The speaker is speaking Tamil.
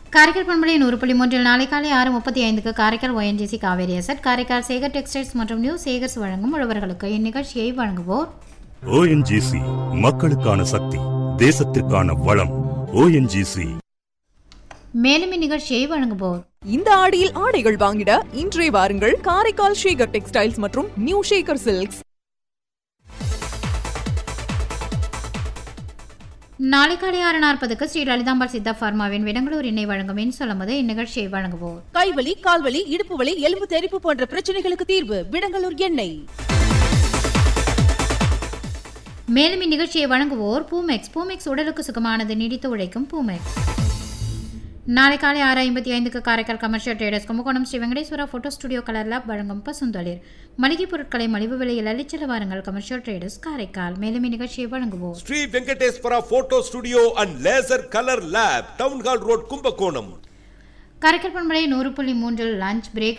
காரைக்கால் பண்பலை நூறு புள்ளி மூன்றில் நாளை காலை ஆறு முப்பத்தி ஐந்துக்கு Karaikal ONGC Cauvery asset Karaikal Sekar textiles மற்றும் நியூ சேகர்ஸ் வழங்கும் உழவர்களுக்கு இந்நிகழ்ச்சியை வழங்குவோர் ஓஎன்ஜிசி மக்களுக்கான சக்தி தேசத்திற்கான வளம் ஓஎன்ஜிசி மேலும் இந்நிகழ்ச்சியை வழங்குவோர் இந்த ஆடியில் ஆடைகள் வாங்கிட இன்றே வாருங்கள் காரைக்கால் ஷேகர் டெக்ஸ்டைல்ஸ் மற்றும் நியூ ஷேகர் சில்க்ஸ் நாளை காலை ஆறு நாற்பதுக்கு ஸ்ரீ லலிதாம்பாள் சித்தா ஃபார்மாவின் விடங்களூர் எண்ணெய் வழங்கும் என் சொல்லும்போது இந்நிகழ்ச்சியை வழங்குவோர் கைவலி கால்வலி இடுப்பு வலி எலும்பு தெறிப்பு போன்ற பிரச்சனைகளுக்கு தீர்வு விடங்கலூர் எண்ணெய் மேலும் இந்நிகழ்ச்சியை வழங்குவோர் பூமெக்ஸ் பூமெக்ஸ் உடலுக்கு சுகமானது நீடித்து உழைக்கும் பூமெக்ஸ் நாளை காலை ஆறு ஐம்பத்தி ஐந்துக்கு Karaikal commercial traders Kumbakonam Shri Venkateswara photo studio colour lab வழங்கும் பசுந்தொழில் மளிகை பொருட்களை மலிவு விலையில் அள்ளிச்செல்ல வாருங்கள் கமர்ஷியல் ட்ரேடர்ஸ் காரைக்கால் மேலும் இந்நிகழ்ச்சியை வழங்குவோர் Shri Venkateswara photo studio and laser colour lab town hall road Kumbakonam Karaikal பண்பலை நூறு புள்ளி மூன்றில் லஞ்ச் பிரேக்